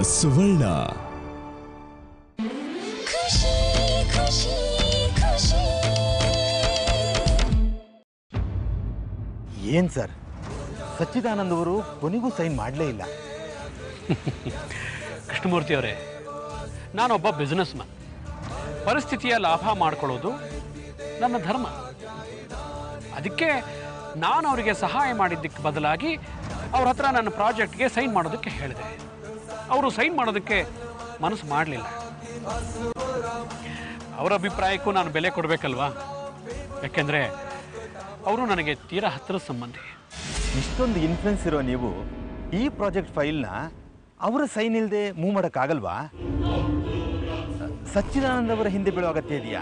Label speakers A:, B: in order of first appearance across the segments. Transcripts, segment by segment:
A: ಸುವರ್ಣ
B: ಖುಷಿ ಖುಷಿ ಖುಷಿ
C: ಏನ್ ಸರ್ ಸಚ್ಚಿದಾನಂದ್ ಅವರು ಕೊನೆಗೂ ಸೈನ್ ಮಾಡಲೇ ಇಲ್ಲ
D: ಕೃಷ್ಣಮೂರ್ತಿ ಅವರೇ ನಾನೊಬ್ಬ ಬಿಸ್ನೆಸ್ ಮ್ಯಾನ್ ಪರಿಸ್ಥಿತಿಯ ಲಾಭ ಮಾಡ್ಕೊಳ್ಳೋದು ನನ್ನ ಧರ್ಮ ಅದಕ್ಕೆ ನಾನು ಅವರಿಗೆ ಸಹಾಯ ಮಾಡಿದ್ದಕ್ಕೆ ಬದಲಾಗಿ ಅವ್ರ ಹತ್ರ ನನ್ನ ಪ್ರಾಜೆಕ್ಟ್ಗೆ ಸೈನ್ ಮಾಡೋದಕ್ಕೆ ಹೇಳಿದೆ ಅವರು ಸೈನ್ ಮಾಡೋದಕ್ಕೆ ಮನಸ್ಸು ಮಾಡಲಿಲ್ಲ ಅವರ ಅಭಿಪ್ರಾಯಕ್ಕೂ ನಾನು ಬೆಲೆ ಕೊಡಬೇಕಲ್ವಾ ಯಾಕೆಂದರೆ ಅವರು ನನಗೆ ತೀರಾ ಹತ್ತಿರದ ಸಂಬಂಧಿ
C: ಇಷ್ಟೊಂದು ಇನ್ಫ್ಲುಯೆನ್ಸ್ ಇರೋ ನೀವು ಈ ಪ್ರಾಜೆಕ್ಟ್ ಫೈಲ್ನ ಅವರ ಸೈನ್ ಇಲ್ಲದೆ ಮೂವ್ ಮಾಡೋಕ್ಕಾಗಲ್ವಾ ಸಚ್ಚಿದಾನಂದ್ ಅವರ ಹಿಂದೆ ಬೀಳೋ ಅಗತ್ಯ ಇದೆಯಾ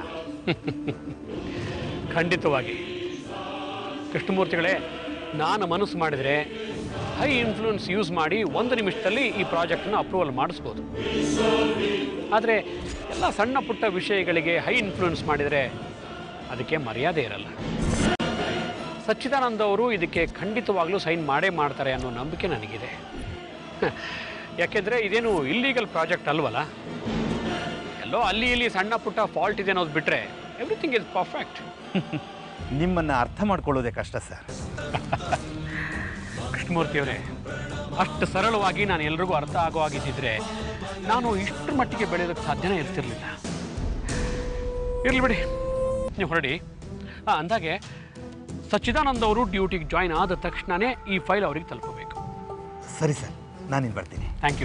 D: ಖಂಡಿತವಾಗಿ ಕೃಷ್ಣಮೂರ್ತಿಗಳೇ ನಾನು ಮನಸ್ಸು ಮಾಡಿದರೆ ಹೈ ಇನ್ಫ್ಲೂಯೆನ್ಸ್ ಯೂಸ್ ಮಾಡಿ ಒಂದು ನಿಮಿಷದಲ್ಲಿ ಈ ಪ್ರಾಜೆಕ್ಟನ್ನು ಅಪ್ರೂವಲ್ ಮಾಡಿಸ್ಬೋದು ಆದರೆ ಎಲ್ಲ ಸಣ್ಣ ಪುಟ್ಟ ವಿಷಯಗಳಿಗೆ ಹೈ ಇನ್ಫ್ಲೂಯೆನ್ಸ್ ಮಾಡಿದರೆ ಅದಕ್ಕೆ ಮರ್ಯಾದೆ ಇರಲ್ಲ ಸಚ್ಚಿದಾನಂದ ಅವರು ಇದಕ್ಕೆ ಖಂಡಿತವಾಗ್ಲೂ ಸೈನ್ ಮಾಡೇ ಮಾಡ್ತಾರೆ ಅನ್ನೋ ನಂಬಿಕೆ ನನಗಿದೆ ಯಾಕೆಂದರೆ ಇದೇನು ಇಲ್ಲೀಗಲ್ ಪ್ರಾಜೆಕ್ಟ್ ಅಲ್ವಲ್ಲ ಎಲ್ಲೋ ಅಲ್ಲಿ ಇಲ್ಲಿ ಸಣ್ಣ ಪುಟ್ಟ ಫಾಲ್ಟ್ ಇದೆ ಅನ್ನೋದು ಬಿಟ್ಟರೆ ಎವ್ರಿಥಿಂಗ್ ಇಸ್ ಪರ್ಫೆಕ್ಟ್
C: ನಿಮ್ಮನ್ನು ಅರ್ಥ ಮಾಡ್ಕೊಳ್ಳೋದೇ ಕಷ್ಟ ಸರ್
D: ಕೃಷ್ಣಮೂರ್ತಿಯವರೇ ಅಷ್ಟು ಸರಳವಾಗಿ ನಾನು ಎಲ್ರಿಗೂ ಅರ್ಥ ಆಗೋ ಹಾಗಿದ್ದಿದ್ರೆ ನಾನು ಇಷ್ಟರ ಮಟ್ಟಿಗೆ ಬೆಳೆಯೋದಕ್ಕೆ ಸಾಧ್ಯನೇ ಇರ್ತಿರ್ಲಿಲ್ಲ ಇರ್ಲಿ ಬಿಡಿ ನೀವು ಹೊರಡಿ ಹಾಂ ಅಂದಾಗೆ ಸಚ್ಚಿದಾನಂದ್ ಅವರು ಡ್ಯೂಟಿಗೆ ಜಾಯ್ನ್ ಆದ ತಕ್ಷಣವೇ ಈ ಫೈಲ್ ಅವರಿಗೆ ತಲುಪಬೇಕು
C: ಸರಿ ಸರ್ ನಾನಿನ್ನು ಬರ್ತೀನಿ
D: ಥ್ಯಾಂಕ್ ಯು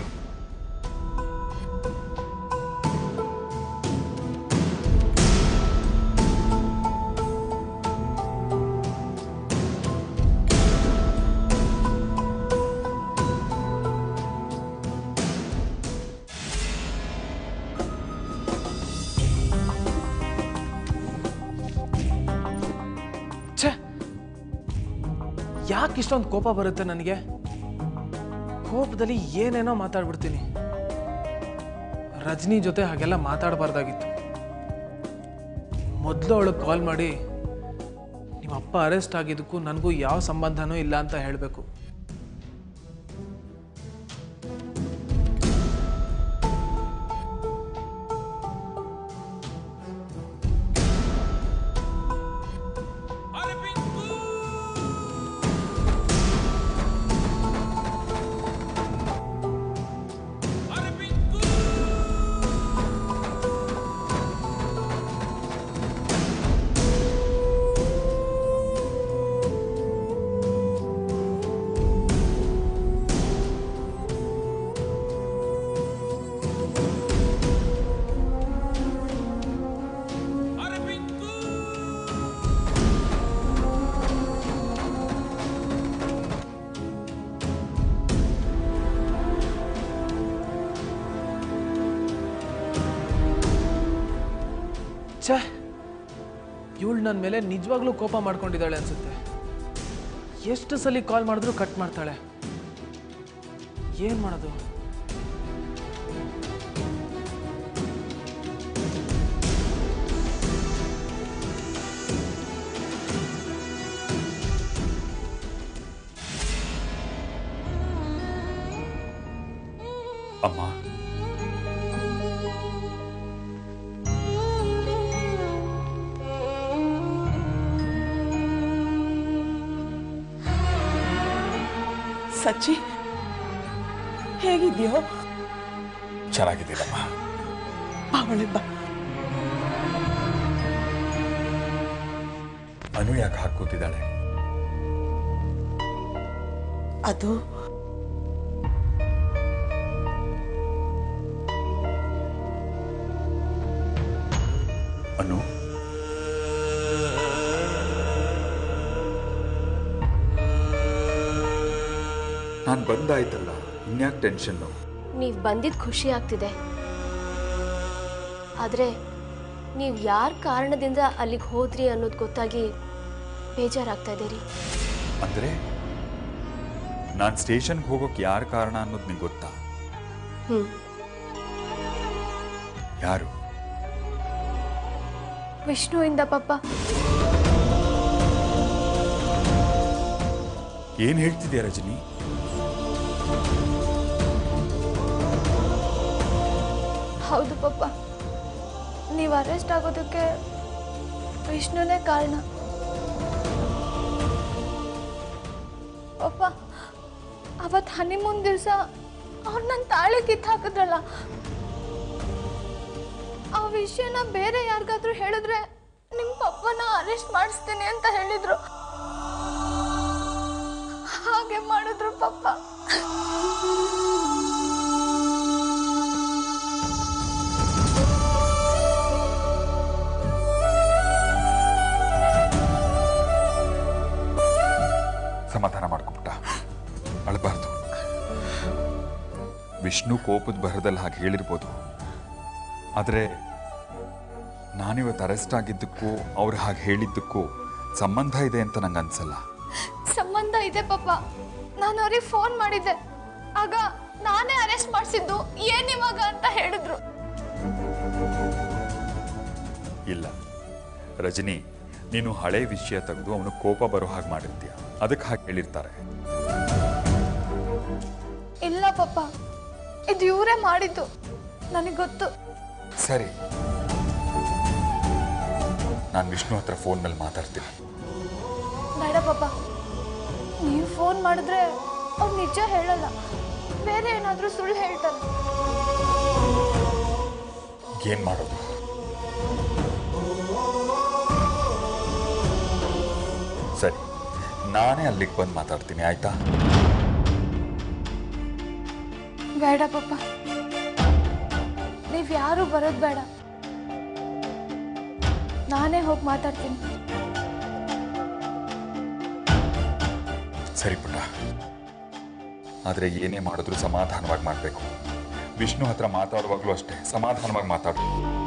E: ಛೇ ಯಾಕೆ ಇಷ್ಟೊಂದು ಕೋಪ ಬರುತ್ತೆ ನನಗೆ ಕೋಪದಲ್ಲಿ ಏನೇನೋ ಮಾತಾಡ್ಬಿಡ್ತೀನಿ ರಜನಿ ಜೊತೆ ಹಾಗೆಲ್ಲ ಮಾತಾಡಬಾರ್ದಾಗಿತ್ತು ಮೊದಲು ಅವಳಿಗೆ ಕಾಲ್ ಮಾಡಿ ನಿಮ್ಮ ಅಪ್ಪ ಅರೆಸ್ಟ್ ಆಗಿದ್ದಕ್ಕೂ ನನಗೂ ಯಾವ ಸಂಬಂಧನೂ ಇಲ್ಲ ಅಂತ ಹೇಳಬೇಕು ಛೇ ಇವಳು ನನ್ನ ಮೇಲೆ ನಿಜವಾಗ್ಲೂ ಕೋಪ ಮಾಡ್ಕೊಂಡಿದ್ದಾಳೆ ಅನ್ಸುತ್ತೆ ಎಷ್ಟು ಸಲ ಕಾಲ್ ಮಾಡಿದ್ರು ಕಟ್ ಮಾಡ್ತಾಳೆ ಏನು ಮಾಡೋದು
F: ಅಮ್ಮ
G: ಸಚ್ಚಿ ಹೇಗಿದ್ಯೋ
F: ಚೆನ್ನಾಗಿದ್ದೀರಮ್ಮ
G: ಬಾ ಒಳಗ್ ಬಾ
F: ಅನು ಯಾಕೆ ಹಾಕೂತಿದ್ದಾಳೆ
G: ಅದು
F: ಅನು ನಾನು ಬಂದಾಯ್ತಲ್ಲ ಇನ್ಯಾಕೆ ಟೆನ್ಷನ್ನು
H: ನೀವು ಬಂದಿದ್ದು ಖುಷಿ ಆಗ್ತಿದೆ ಆದರೆ ನೀವು ಯಾರ ಕಾರಣದಿಂದ ಅಲ್ಲಿಗೆ ಹೋದ್ರಿ ಅನ್ನೋದು ಗೊತ್ತಾಗಿ ಬೇಜಾರಾಗ್ತಾ ಇದೆ ರೀ
F: ಅಂದರೆ ನಾನು ಸ್ಟೇಷನ್ಗೆ ಹೋಗೋಕೆ ಯಾರು ಕಾರಣ ಅನ್ನೋದು ನಿಂಗೆ ಗೊತ್ತಾ
H: ಹ್ಞೂ
F: ಯಾರು
H: ವಿಷ್ಣುವಿಂದ ಪಪ್ಪ
F: ಏನು ಹೇಳ್ತಿದ್ಯಾ ರಜನಿ
A: ಹೌದು ಪಪ್ಪ ನೀವು ಅರೆಸ್ಟ್ ಆಗೋದಕ್ಕೆ ವಿಷ್ಣುನೇ ಕಾರಣ ಪಪ್ಪ ಅವತ್ತು ಹನಿಮೂನ್ ದಿವಸ ಅವ್ರು ನನ್ನ ತಾಳಿ ಕಿತ್ತು ಹಾಕಿದ್ರಲ್ಲ ಆ ವಿಷಯನ ಬೇರೆ ಯಾರಿಗಾದ್ರೂ ಹೇಳಿದ್ರೆ ನಿಮ್ಮ ಪಪ್ಪನ ಅರೆಸ್ಟ್ ಮಾಡಿಸ್ತೀನಿ ಅಂತ ಹೇಳಿದ್ರು ಹಾಗೆ ಮಾಡಿದ್ರು ಪಪ್ಪ
F: ಸಮಾಧಾನ ಮಾಡ್ಕೊಬಿಟ್ಟ ಅಳಬಾರ್ದು ವಿಷ್ಣು ಕೋಪದ ಬರದಲ್ಲಿ ಹಾಗೆ ಹೇಳಿರ್ಬೋದು ಆದರೆ ನಾನಿವತ್ತು ಅರೆಸ್ಟ್ ಆಗಿದ್ದಕ್ಕೂ ಅವ್ರು ಹಾಗೆ ಹೇಳಿದ್ದಕ್ಕೂ ಸಂಬಂಧ ಇದೆ ಅಂತ ನಂಗೆ ಅನ್ಸಲ್ಲ
A: ಸಂಬಂಧ ಇದೆ ಪಾಪ ನಾನು ಅವ್ರಿಗೆ ಫೋನ್ ಮಾಡಿದ್ದೆ ಆಗ ನಾನೇ ಅರೆಸ್ಟ್ ಮಾಡಿಸಿದ್ದು ಏನಿವಾಗ ಅಂತ ಹೇಳಿದ್ರು
F: ಇಲ್ಲ ರಜನಿ ನೀನು ಹಳೆ ವಿಷಯ ತೆಗೆದು ಅವನು ಕೋಪ ಬರೋ ಹಾಗೆ ಮಾಡಿರ್ತೀಯ ಅದಕ್ಕೆ ಹಾಗೆ ಹೇಳಿರ್ತಾರೆ
A: ಇಲ್ಲ ಪಾಪ ಇದು ಇವರೇ ಮಾಡಿದ್ದು ನನಗೆ ಗೊತ್ತು
F: ಸರಿ ನಾನು ವಿಷ್ಣು ಹತ್ರ ಫೋನ್ ಮೇಲೆ ಮಾತಾಡ್ತೀನಿ
A: ಬೇಡ ಪಾಪ ನೀವು ಫೋನ್ ಮಾಡಿದ್ರೆ ಅವ್ರು ನಿಜ ಹೇಳಲ್ಲ ಬೇರೆ ಏನಾದರೂ ಸುಳ್ಳು ಹೇಳ್ತಾರೆ
F: ಏನ್ ಮಾಡೋದು ಸರಿ ನಾನೇ ಅಲ್ಲಿಗೆ ಬಂದು ಮಾತಾಡ್ತೀನಿ ಆಯ್ತಾ
A: ಬೇಡ ಪಾಪ ನೀವು ಯಾರು ಬರೋದು ಬೇಡ ನಾನೇ ಹೋಗಿ ಮಾತಾಡ್ತೀನಿ
F: ಸರಿ ಪುಟ್ಟ ಆದರೆ ಏನೇ ಮಾಡಿದ್ರು ಸಮಾಧಾನವಾಗಿ ಮಾಡಬೇಕು ವಿಷ್ಣು ಹತ್ರ ಮಾತಾಡುವಾಗಲೂ ಅಷ್ಟೇ ಸಮಾಧಾನವಾಗಿ ಮಾತಾಡು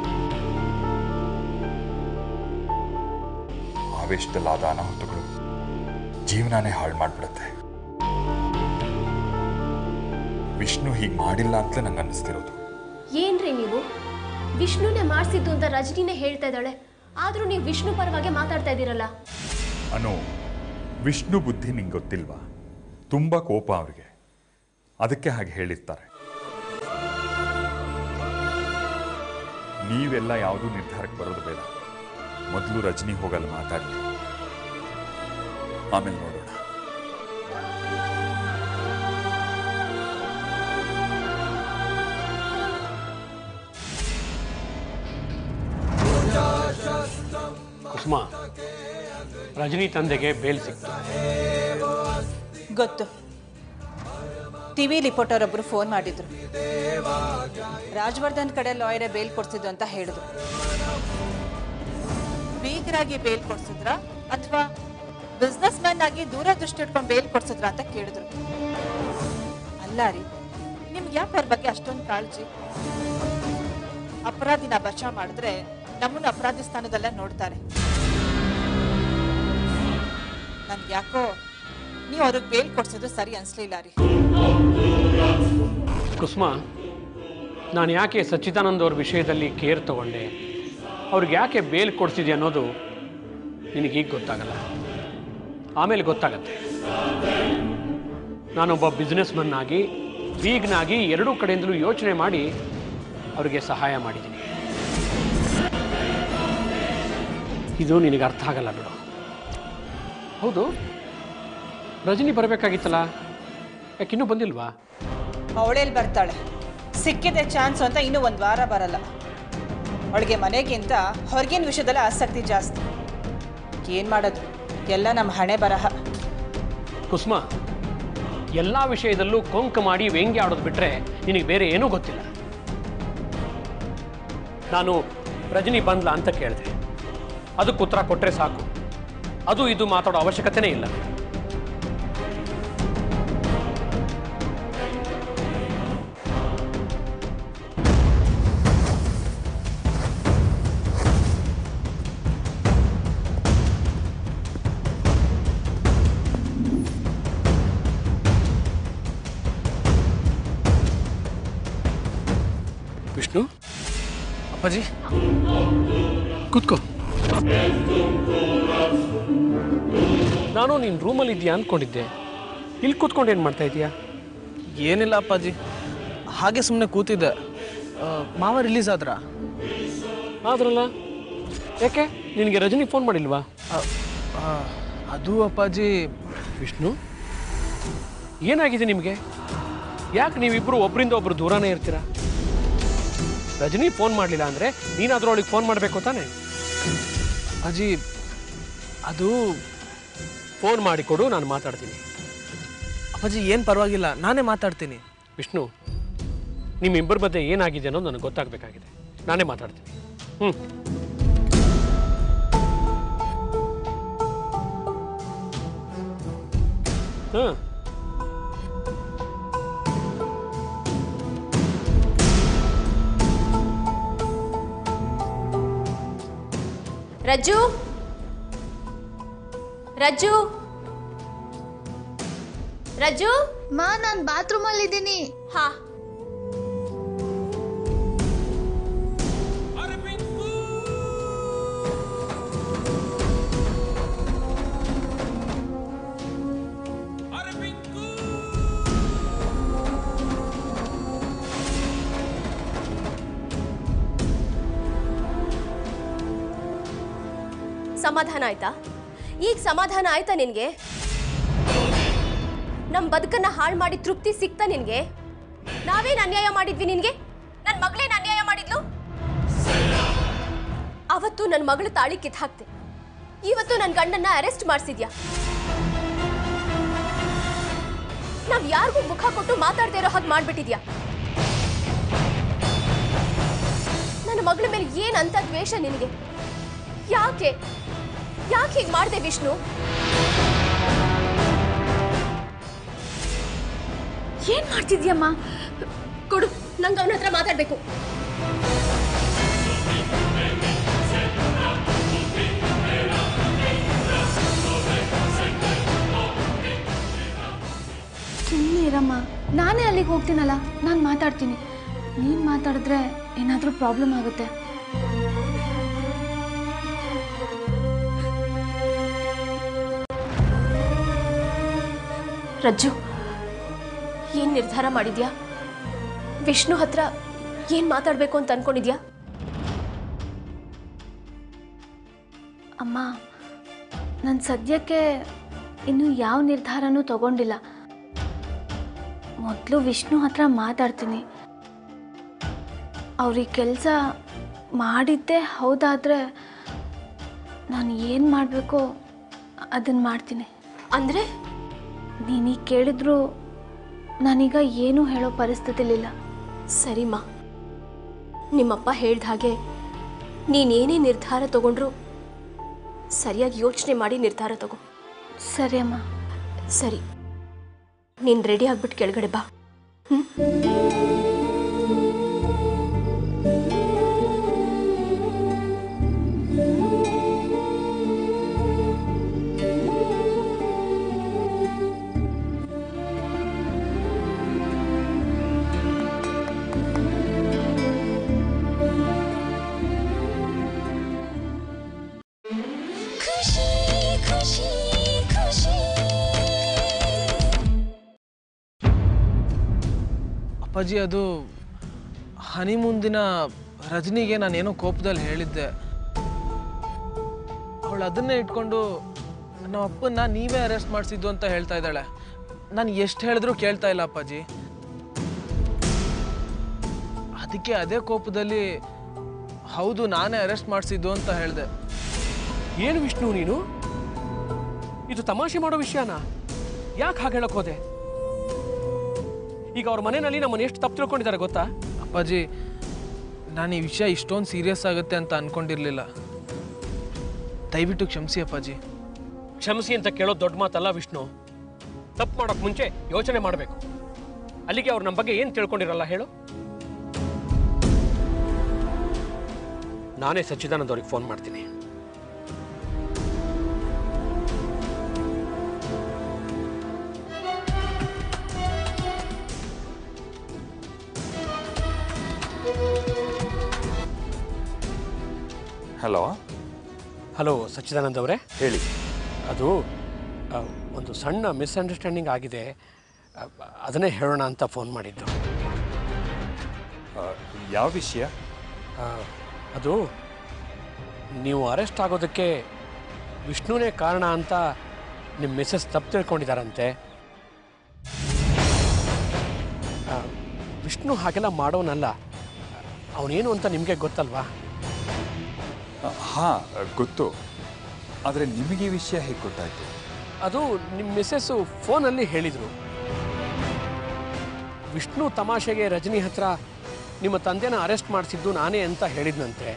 F: ಆವೇಶದಲ್ಲಾದ ಅನಾಹುತಗಳು ಜೀವನನೇ ಹಾಳು ಮಾಡಿಬಿಡುತ್ತೆ ವಿಷ್ಣು ಹೀಗೆ ಮಾಡಿಲ್ಲ ಅಂತಲೇ ನಂಗೆ ಅನ್ನಿಸ್ತಿರೋದು
H: ಏನ್ರಿ ನೀವು ವಿಷ್ಣುನೇ ಮಾಡಿಸಿದ್ದು ಅಂತ ರಜನಿನೇ ಹೇಳ್ತಾ ಇದ್ದಾಳೆ ಆದರೂ ನೀವು ವಿಷ್ಣು ಪರವಾಗಿ ಮಾತಾಡ್ತಾ ಇದ್ದೀರಲ್ಲ
F: ಅನು ವಿಷ್ಣು ಬುದ್ಧಿ ನಿಂಗೆ ಗೊತ್ತಿಲ್ವಾ ತುಂಬ ಕೋಪ ಅವ್ರಿಗೆ ಅದಕ್ಕೆ ಹಾಗೆ ಹೇಳಿರ್ತಾರೆ ನೀವೆಲ್ಲ ಯಾವುದೂ ನಿರ್ಧಾರಕ್ಕೆ ಬರೋದು ಬೇಡ ಮೊದಲು ರಜನಿ ಹೋಗಲ್ಲ ಮಾತಾಡಲಿ ಆಮೇಲೆ ನೋಡೋಣ
D: ಕುಸುಮ ರಜನಿ ತಂದೆಗೆ ಬೇಲ್ ಸಿಕ್ತು
I: ಗೊತ್ತು ಟಿವಿ ರಿಪೋರ್ಟರ್ ಒಬ್ರು ಫೋನ್ ಮಾಡಿದ್ರು ರಾಜವರ್ಧನ್ ಕಡೆ ಲಾಯರೇ ಬೇಲ್ ಕೊಡ್ಸಿದ್ದು ಅಂತ ಹೇಳಿದ್ರು ಬೀಗರಾಗಿ ಬೇಲ್ ಕೊಡ್ಸಿದ್ರ ಅಥವಾ ಬಿಸ್ನೆಸ್ ಮ್ಯಾನ್ ಆಗಿ ದೂರ ದೃಷ್ಟಿ ಇಟ್ಕೊಂಡು ಬೇಲ್ ಕೊಡ್ಸಿದ್ರ ಅಂತ ಕೇಳಿದ್ರು ಅಲ್ಲ ರೀ ನಿಮ್ಗೆ ಯಾಕೆ ಅವ್ರ ಬಗ್ಗೆ ಅಷ್ಟೊಂದು ಕಾಳಜಿ ಅಪರಾಧಿನ ಬಚಾವ್ ಮಾಡಿದ್ರೆ ನಮ್ಮನ್ನು ಅಪರಾಧಿ ಸ್ಥಾನದಲ್ಲೇ ನೋಡ್ತಾರೆ ನನ್ಗೆ ಯಾಕೋ ನೀವು ಅವ್ರಿಗೆ ಬೇಲ್ ಕೊಡ್ಸೋದು ಸರಿ ಅನ್ಸ್ಲಿಲ್ಲ ರೀ
D: ಕುಸುಮ ನಾನು ಯಾಕೆ ಸಚ್ಚಿದಾನಂದ್ ಅವ್ರ ವಿಷಯದಲ್ಲಿ ಕೇರ್ ತಗೊಂಡೆ ಅವ್ರಿಗೆ ಯಾಕೆ ಬೇಲ್ ಕೊಡಿಸಿದೆ ಅನ್ನೋದು ನಿನಗೀಗ ಗೊತ್ತಾಗಲ್ಲ ಆಮೇಲೆ ಗೊತ್ತಾಗತ್ತೆ ನಾನೊಬ್ಬ ಬಿಸ್ನೆಸ್ ಮನ್ ಆಗಿ ಬೀಗ್ನಾಗಿ ಎರಡೂ ಕಡೆಯಿಂದಲೂ ಯೋಚನೆ ಮಾಡಿ ಅವರಿಗೆ ಸಹಾಯ ಮಾಡಿದ್ದೀನಿ ಇದು ನಿನಗೆ ಅರ್ಥ ಆಗಲ್ಲ ಬಿಡು ಹೌದು ರಜನಿ ಬರಬೇಕಾಗಿತ್ತಲ್ಲ ಯಾಕಿನ್ನೂ ಬಂದಿಲ್ವಾ
I: ಅವಳೇಲಿ ಬರ್ತಾಳೆ ಸಿಕ್ಕಿದೆ ಚಾನ್ಸ್ ಅಂತ ಇನ್ನೂ ಒಂದು ವಾರ ಬರಲ್ಲ ಅವಳಿಗೆ ಮನೆಗಿಂತ ಹೊರಗಿನ ವಿಷಯದಲ್ಲಿ ಆಸಕ್ತಿ ಜಾಸ್ತಿ ಏನು ಮಾಡೋದು ಎಲ್ಲ ನಮ್ಮ ಹಣೆ ಬರಹ
D: ಕುಸುಮ ಎಲ್ಲ ವಿಷಯದಲ್ಲೂ ಕೊಂಕ ಮಾಡಿ ವ್ಯಂಗ್ಯ ಆಡೋದು ಬಿಟ್ರೆ ನಿನಗೆ ಬೇರೆ ಏನೂ ಗೊತ್ತಿಲ್ಲ ನಾನು ರಜನಿ ಬಂದ್ಲ ಅಂತ ಕೇಳಿದೆ ಅದಕ್ಕೆ ಉತ್ತರ ಕೊಟ್ಟರೆ ಸಾಕು ಅದು ಇದು ಮಾತಾಡೋ ಅವಶ್ಯಕತೆನೇ ಇಲ್ಲ ವಿಷ್ಣು
E: ಅಪ್ಪಾಜಿ
D: ಕೂತ್ಕೋ ನಾನು ನಿನ್ನ ರೂಮಲ್ಲಿ ಇದೆಯಾ ಅಂದ್ಕೊಂಡಿದ್ದೆ ಇಲ್ಲಿ ಕೂತ್ಕೊಂಡು ಏನು ಮಾಡ್ತಾ ಇದೀಯಾ
E: ಏನಿಲ್ಲ ಅಪ್ಪಾಜಿ ಹಾಗೆ ಸುಮ್ಮನೆ ಕೂತಿದ್ದೆ ಮಾವ ರಿಲೀಸ್ ಆದ್ರಾ
D: ಆದ್ರಲ್ಲ ಯಾಕೆ ನಿನಗೆ ರಜನಿ ಫೋನ್ ಮಾಡಿಲ್ವಾ
E: ಆ, ಆ, ಅದು ಅಪ್ಪಾಜಿ
D: ವಿಷ್ಣು ಏನಾಗಿದೆ ನಿಮಗೆ ಯಾಕೆ ನೀವಿಬ್ಬರು ಒಬ್ಬರಿಂದ ಒಬ್ರು ದೂರನೇ ಇರ್ತೀರಾ ರಜನಿ ಫೋನ್ ಮಾಡಲಿಲ್ಲ ಅಂದರೆ ನೀನಾದರೂ ಅವಳಿಗೆ ಫೋನ್ ಮಾಡಬೇಕು ತಾನೆ
E: ಅಜ್ಜಿ ಅದು
D: ಫೋನ್ ಮಾಡಿಕೊಡು ನಾನು ಮಾತಾಡ್ತೀನಿ
E: ಅಪ್ಪಾಜಿ ಏನು ಪರವಾಗಿಲ್ಲ ನಾನೇ ಮಾತಾಡ್ತೀನಿ
D: ವಿಷ್ಣು ನಿಮ್ಮಿಬ್ಬರ ಮಧ್ಯೆ ಏನಾಗಿದೆ ಅನ್ನೋದು ನನಗೆ ಗೊತ್ತಾಗಬೇಕಾಗಿದೆ ನಾನೇ ಮಾತಾಡ್ತೀನಿ ಹ್ಞೂ ಹಾಂ
H: ರಜ್ಜು ರಜ್ಜು ರಜ್ಜು
A: ಮಾ ನಾನು ಬಾತ್ರೂಮಲ್ಲಿ ಇದ್ದೀನಿ
H: ಹಾ ಸಮಾಧಾನ ಆಯ್ತಾ ಈಗ ಸಮಾಧಾನ ಆಯ್ತಾ ನಿನ್ಗೆ ನಮ್ ಬದುಕನ್ನ ಹಾಳು ಮಾಡಿ ತೃಪ್ತಿ ಸಿಕ್ತಾ ನಿನ್ಗೆ ನಾವೇನ್ ಅನ್ಯಾಯ ಮಾಡಿದ್ವಿ ನಿನ್ಗೆ ನನ್ ಮಗಳೇನ್ ಅನ್ಯಾಯ ಮಾಡಿದ್ಲು ಅವತ್ತು ನನ್ನ ಮಗಳ ತಾಳಿ ಕಿತ್ ಹಾಕ್ತೆ ಇವತ್ತು ನನ್ನ ಗಂಡನ್ನ ಅರೆಸ್ಟ್ ಮಾಡಿಸಿದ್ಯಾ ನಾವ್ ಯಾರಿಗೂ ಮುಖ ಕೊಟ್ಟು ಮಾತಾಡ್ದೇ ಇರೋ ಹಾಗೆ ಮಾಡ್ಬಿಟ್ಟಿದ್ಯಾ ನನ್ನ ಮಗಳ ಮೇಲೆ ಏನಂತ ದ್ವೇಷ ನಿನಗೆ ಯಾಕೆ ಯಾಕೆ ಹೀಗೆ ಮಾಡಿದೆ ವಿಷ್ಣು ಏನ್ ಮಾಡ್ತಿದ್ಯಮ್ಮ ಕೊಡು ನಂಗೆ ಅವನ ಹತ್ರ ಮಾತಾಡ್ಬೇಕು
A: ಸುಮ್ಮನೆ ಇರಮ್ಮ ನಾನೇ ಅಲ್ಲಿಗೆ ಹೋಗ್ತೀನಲ್ಲ ನಾನು ಮಾತಾಡ್ತೀನಿ ನೀನು ಮಾತಾಡಿದ್ರೆ ಏನಾದರೂ ಪ್ರಾಬ್ಲಮ್ ಆಗುತ್ತೆ
H: ರಜ್ಜು ಏನ್ ನಿರ್ಧಾರ ಮಾಡಿದ್ಯಾ ವಿಷ್ಣು ಹತ್ರ ಏನ್ ಮಾತಾಡ್ಬೇಕು ಅಂತ ಅನ್ಕೊಂಡಿದ್ಯಾ
A: ಅಮ್ಮ ನಾನು ಸದ್ಯಕ್ಕೆ ಇನ್ನೂ ಯಾವ ನಿರ್ಧಾರನೂ ತಗೊಂಡಿಲ್ಲ ಮೊದಲು ವಿಷ್ಣು ಹತ್ರ ಮಾತಾಡ್ತೀನಿ ಅವ್ರಿಗೆ ಕೆಲಸ ಮಾಡಿದ್ದೇ ಹೌದಾದರೆ ನಾನು ಏನು ಮಾಡಬೇಕೋ ಅದನ್ನು ಮಾಡ್ತೀನಿ
H: ಅಂದ್ರೆ
A: ನೀನೀಗ ಕೇಳಿದ್ರು ನಾನೀಗ ಏನೂ ಹೇಳೋ ಪರಿಸ್ಥಿತಿಲಿಲ್ಲ
H: ಸರಿಮ್ಮ ನಿಮ್ಮಪ್ಪ ಹೇಳ್ದ ಹಾಗೆ ನೀನೇನೇ ನಿರ್ಧಾರ ತಗೊಂಡ್ರು ಸರಿಯಾಗಿ ಯೋಚನೆ ಮಾಡಿ ನಿರ್ಧಾರ ತಗೋ
A: ಸರಿ ಅಮ್ಮ
H: ಸರಿ ನೀನು ರೆಡಿ ಆಗ್ಬಿಟ್ಟು ಕೆಳಗಡೆ ಬಾ ಹ್ಮ್
B: ಖುಷಿ ಖುಷಿ ಖುಷಿ
E: ಅಪ್ಪಾಜಿ ಅದು ಹನಿಮೂನ್ ದಿನ ರಜನಿಗೆ ನಾನೇನೋ ಕೋಪದಲ್ಲಿ ಹೇಳಿದ್ದೆ ಅವಳು ಅದನ್ನೇ ಇಟ್ಕೊಂಡು ನಮ್ಮ ಅಪ್ಪನ್ನ ನೀವೇ ಅರೆಸ್ಟ್ ಮಾಡಿಸಿದ್ದು ಅಂತ ಹೇಳ್ತಾ ಇದ್ದಾಳೆ ನಾನು ಎಷ್ಟು ಹೇಳಿದ್ರೂ ಕೇಳ್ತಾ ಇಲ್ಲ ಅಪ್ಪಾಜಿ ಅದಕ್ಕೆ ಅದೇ ಕೋಪದಲ್ಲಿ ಹೌದು ನಾನೇ ಅರೆಸ್ಟ್ ಮಾಡಿಸಿದ್ದು ಅಂತ ಹೇಳಿದೆ
D: ಏನು ವಿಷ್ಣು ನೀನು ಇದು ತಮಾಷೆ ಮಾಡೋ ವಿಷಯನಾ ಯಾಕೆ ಹಾಗೆ ಹೇಳಕ್ ಹೋದೆ ಈಗ ಅವ್ರ ಮನೆಯಲ್ಲಿ ನಮ್ಮನ್ನು ಎಷ್ಟು ತಪ್ಪು ತಿಳ್ಕೊಂಡಿದ್ದಾರೆ ಗೊತ್ತಾ
E: ಅಪ್ಪಾಜಿ ನಾನು ಈ ವಿಷಯ ಇಷ್ಟೊಂದು ಸೀರಿಯಸ್ ಆಗುತ್ತೆ ಅಂತ ಅನ್ಕೊಂಡಿರ್ಲಿಲ್ಲ ದಯವಿಟ್ಟು ಕ್ಷಮಿಸಿ ಅಪ್ಪಾಜಿ
D: ಕ್ಷಮಿಸಿ ಅಂತ ಕೇಳೋದು ದೊಡ್ಡ ಮಾತಲ್ಲ ವಿಷ್ಣು ತಪ್ಪು ಮಾಡೋಕೆ ಮುಂಚೆ ಯೋಚನೆ ಮಾಡಬೇಕು ಅಲ್ಲಿಗೆ ಅವ್ರು ನಮ್ಮ ಬಗ್ಗೆ ಏನು ತಿಳ್ಕೊಂಡಿರಲ್ಲ ಹೇಳು ನಾನೇ ಸಚ್ಚಿದಾನಂದ ಅವ್ರಿಗೆ ಫೋನ್ ಮಾಡ್ತೀನಿ
F: ಹಲೋ
D: ಹಲೋ ಸಚ್ಚಿದಾನಂದ್ ಅವರೇ
F: ಹೇಳಿ
D: ಅದು ಆ, ಒಂದು ಸಣ್ಣ ಮಿಸ್ಅಂಡರ್ಸ್ಟ್ಯಾಂಡಿಂಗ್ ಆಗಿದೆ ಆ, ಅದನ್ನೇ ಹೇಳೋಣ ಅಂತ ಫೋನ್ ಮಾಡಿದ್ದು
F: ಆ, ಯಾವ ವಿಷಯ
D: ಆ, ಅದು ನೀವು ಅರೆಸ್ಟ್ ಆಗೋದಕ್ಕೆ ವಿಷ್ಣುನೇ ಕಾರಣ ಅಂತ ನಿಮ್ಮ ಮಿಸ್ಸಸ್ ತಪ್ಪು ತಿಳ್ಕೊಂಡಿದ್ದಾರಂತೆ ಆ, ವಿಷ್ಣು ಹಾಗೆಲ್ಲ ಮಾಡೋನಲ್ಲ ಅವನೇನು ಅಂತ ನಿಮಗೆ ಗೊತ್ತಲ್ವಾ
F: ಹಾಂ ಗೊತ್ತು ಆದರೆ ನಿಮಗೆ ಈ ವಿಷಯ ಹೇಗೆ ಗೊತ್ತಾಯಿತು
D: ಅದು ನಿಮ್ಮ ಮಿಸ್ಸಸ್ಸು ಫೋನಲ್ಲಿ ಹೇಳಿದರು ವಿಷ್ಣು ತಮಾಷೆಗೆ ರಜನಿ ಹತ್ರ ನಿಮ್ಮ ತಂದೆನ ಅರೆಸ್ಟ್ ಮಾಡಿಸಿದ್ದು ನಾನೇ ಅಂತ ಹೇಳಿದ್ನಂತೆ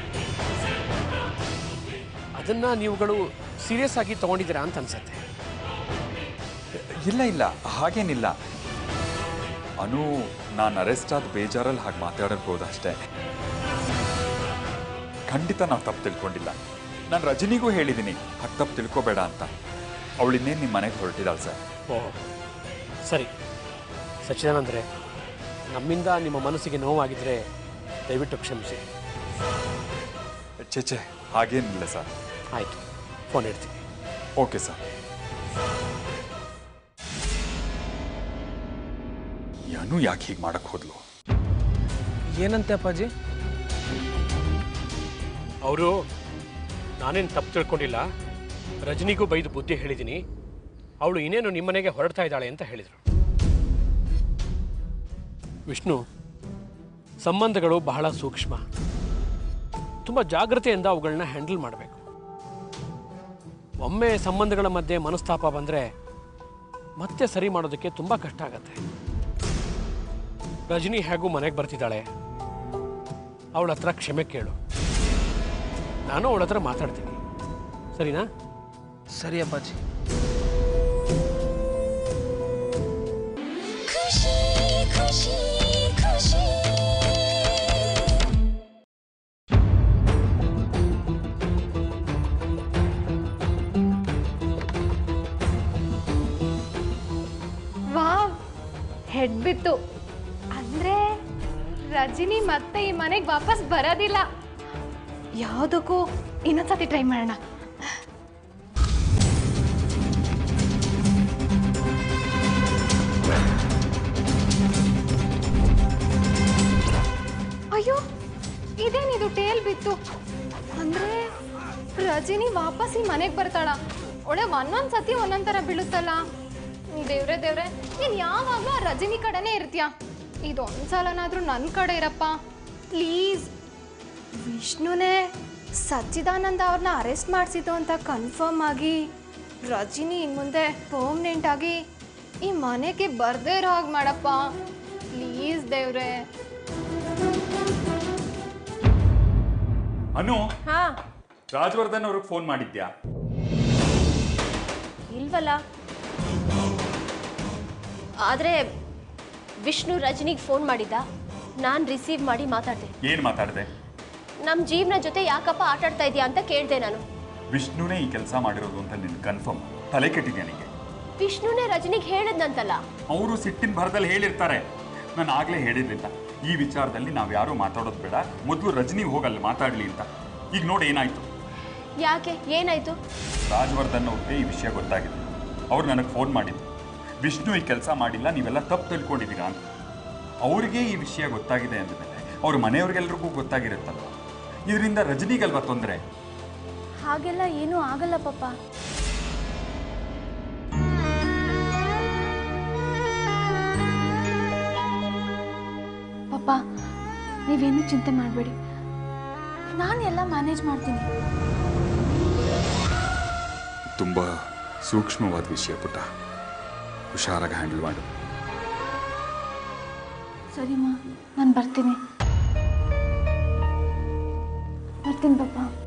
D: ಅದನ್ನ ನೀವುಗಳು ಸೀರಿಯಸ್ ಆಗಿ ತಗೊಂಡಿದ್ದೀರಾ ಅಂತ ಅನ್ಸತ್ತೆ
F: ಇಲ್ಲ ಇಲ್ಲ ಹಾಗೇನಿಲ್ಲ ಅನು ನಾನು ಅರೆಸ್ಟ್ ಆದ ಬೇಜಾರಲ್ಲಿ ಹಾಗೆ ಮಾತಾಡಿರ್ಬೋದು ಅಷ್ಟೇ ಖಂಡಿತ ನಾವು ತಪ್ಪು ತಿಳ್ಕೊಂಡಿಲ್ಲ ನಾನು ರಜನಿಗೂ ಹೇಳಿದ್ದೀನಿ ಹಾಗೆ ತಪ್ಪು ತಿಳ್ಕೊಬೇಡ ಅಂತ ಅವಳಿನ್ನೇನು ನಿಮ್ಮ ಮನೆಗೆ ಹೊರಟಿದ್ದಾಳೆ ಸರ್
D: ಓ ಸರಿ ಸಚ್ಚಿದಾನಂದ್ರೆ ನಮ್ಮಿಂದ ನಿಮ್ಮ ಮನಸ್ಸಿಗೆ ನೋವಾಗಿದ್ರೆ ದಯವಿಟ್ಟು ಕ್ಷಮಿಸಿ
F: ಚೇಚೆ ಹಾಗೇನಿಲ್ಲ ಸರ್
D: ಆಯಿತು ಫೋನ್ ಇಡ್ತೀನಿ
F: ಓಕೆ ಸರ್ ಯಾನು ಯಾಕೆ ಹೀಗೆ ಮಾಡಕ್ಕೆ ಹೋದ್ಲು
E: ಏನಂತೆ ಅಪ್ಪಾಜಿ
D: ಅವರು ನಾನೇನು ತಪ್ಪು ತಿಳ್ಕೊಂಡಿಲ್ಲ ರಜನಿಗೂ ಬೈದು ಬುದ್ಧಿ ಹೇಳಿದ್ದೀನಿ ಅವಳು ಇನ್ನೇನು ನಿಮ್ಮನೆಗೆ ಹೊರಡ್ತಾ ಇದ್ದಾಳೆ ಅಂತ ಹೇಳಿದರು ವಿಷ್ಣು ಸಂಬಂಧಗಳು ಬಹಳ ಸೂಕ್ಷ್ಮ ತುಂಬ ಜಾಗ್ರತೆಯಿಂದ ಅವುಗಳನ್ನ ಹ್ಯಾಂಡಲ್ ಮಾಡಬೇಕು ಒಮ್ಮೆ ಸಂಬಂಧಗಳ ಮಧ್ಯೆ ಮನಸ್ತಾಪ ಬಂದರೆ ಮತ್ತೆ ಸರಿ ಮಾಡೋದಕ್ಕೆ ತುಂಬ ಕಷ್ಟ ಆಗತ್ತೆ ರಜನಿ ಹೇಗೂ ಮನೆಗೆ ಬರ್ತಿದ್ದಾಳೆ ಅವಳ ಹತ್ರ ಕ್ಷಮೆ ಕೇಳು ನಾನು ಅವಳ ಹತ್ರ ಮಾತಾಡ್ತೀನಿ ಸರಿನಾ
E: ಸರಿ ಅಪ್ಪಾಜಿ
B: ಖುಷಿ ಖುಷಿ ಖುಷಿ
A: ವಾವ್ ಹೆಡ್ ಬಿತ್ತು ಅಂದ್ರೆ ರಜನಿ ಮತ್ತೆ ಈ ಮನೆಗೆ ವಾಪಸ್ ಬರೋದಿಲ್ಲ ಯಾವುದಕ್ಕೂ ಇನ್ನೊಂದ್ಸತಿ ಟ್ರೈ ಮಾಡೋಣ ಅಯ್ಯೋ ಇದೇನಿದು ಟೇಲ್ ಬಿತ್ತು ಅಂದ್ರೆ ರಜನಿ ವಾಪಸ್ ಈ ಮನೆಗೆ ಬರ್ತಾಳ ಒಳ್ಳೆ ಒಂದೊಂದ್ ಸತಿ ಒಂದೊಂದ್ ಥರ ಬೀಳುತ್ತಲ್ಲ ದೇವ್ರೆ ದೇವ್ರೆ ನೀನು ಯಾವಾಗಲೂ ಆ ರಜನಿ ಕಡೆನೇ ಇರ್ತೀಯ ಇದೊಂದ್ಸಲನಾದ್ರೂ ನನ್ನ ಕಡೆ ಇರಪ್ಪ ಪ್ಲೀಸ್ ವಿಷ್ಣುನೇ ಸಚ್ಚಿದಾನಂದ ಅವ್ರನ್ನ ಅರೆಸ್ಟ್ ಮಾಡಿಸಿದ್ದು ಅಂತ ಕನ್ಫರ್ಮ್ ಆಗಿ ರಜಿನಿ ಇನ್ನು ಮುಂದೆ ಪರ್ಮನೆಂಟ್ ಆಗಿ ಈ ಮನೆಗೆ ಬರ್ದೇ ಇರೋ ಹಾಗೆ ಮಾಡಪ್ಪ ಪ್ಲೀಸ್ ದೇವ್ರೆ
F: ಅನು
H: ಹಾ
F: ರಾಜವರ್ಧನ್ ಅವ್ರಿಗೆ ಫೋನ್ ಮಾಡಿದ್ಯಾ
H: ಇಲ್ವಲ್ಲ ಆದರೆ ವಿಷ್ಣು ರಜನಿಗೆ ಫೋನ್ ಮಾಡಿದ್ದ ನಾನು ರಿಸೀವ್ ಮಾಡಿ ಮಾತಾಡಿದೆ
F: ಏನು ಮಾತಾಡಿದೆ
H: ನಮ್ಮ ಜೀವನ ಜೊತೆ ಯಾಕಪ್ಪ ಆಟ ಆಡ್ತಾ ಇದೆಯಾ ಅಂತ ಕೇಳಿದೆ ನಾನು
F: ವಿಷ್ಣುನೇ ಈ ಕೆಲಸ ಮಾಡಿರೋದು ಅಂತ ನಿನ್ ಕನ್ಫರ್ಮ್ ತಲೆ ಕೆಟ್ಟಿದ್ಯಾ ನಿನಗೆ
H: ವಿಷ್ಣುನೇ ರಜನಿಗೆ ಹೇಳದ್ನಂತಲ್ಲ
F: ಅವರು ಸಿಟ್ಟಿನ ಭರದಲ್ಲಿ ಹೇಳಿರ್ತಾರೆ ನಾನು ಆಗ್ಲೇ ಹೇಳಿರ್ಲಿಲ್ಲ ಈ ವಿಚಾರದಲ್ಲಿ ನಾವು ಯಾರೂ ಮಾತಾಡೋದು ಬೇಡ ಮೊದಲು ರಜನಿ ಹೋಗಲ್ಲ ಮಾತಾಡ್ಲಿ ಅಂತ ಈಗ ನೋಡಿ ಏನಾಯ್ತು
H: ಯಾಕೆ ಏನಾಯ್ತು
F: ರಾಜವರ್ಧನ್ ಅವ್ರಿಗೆ ಈ ವಿಷಯ ಗೊತ್ತಾಗಿದೆ ಅವ್ರು ನನಗೆ ಫೋನ್ ಮಾಡಿದ್ರು ವಿಷ್ಣು ಈ ಕೆಲಸ ಮಾಡಿಲ್ಲ ನೀವೆಲ್ಲ ತಪ್ಪು ತಿಳ್ಕೊಂಡಿದ್ದೀರಾ ಅಂತ ಅವ್ರಿಗೆ ಈ ವಿಷಯ ಗೊತ್ತಾಗಿದೆ ಅಂದಮೇಲೆ ಅವ್ರ ಮನೆಯವ್ರಿಗೆಲ್ರಿಗೂ ಗೊತ್ತಾಗಿರುತ್ತಲ್ವ ಇದರಿಂದ ರಜನಿಗಲ್ವಾ ತೊಂದರೆ
H: ಹಾಗೆಲ್ಲ ಏನೂ ಆಗಲ್ಲ ಪಾಪ
A: ಪಾಪ ನೀವೇನು ಚಿಂತೆ ಮಾಡಬೇಡಿ ನಾನು ಎಲ್ಲ ಮ್ಯಾನೇಜ್ ಮಾಡ್ತೀನಿ
F: ತುಂಬ ಸೂಕ್ಷ್ಮವಾದ ವಿಷಯ ಪುಟ್ಟ ಹುಷಾರಾಗಿ ಹ್ಯಾಂಡಲ್ ಮಾಡು
A: ಸರಿಮಾ ನಾನು ಬರ್ತೀನಿ ಬರ್ತೀನಿ ಪಾಪ